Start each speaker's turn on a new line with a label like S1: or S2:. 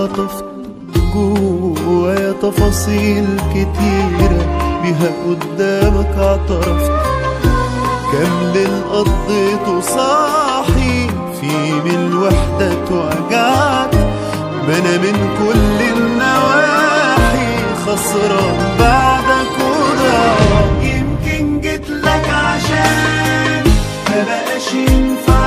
S1: خطفت جوايا تفاصيل كتيرة بيها قدامك اعترفت كم ليل قضيته صاحي في من الوحدة اتوجعت ما انا من كل النواحي خسران بعدك وضاع يمكن جيت لك عشان ما بقاش ينفع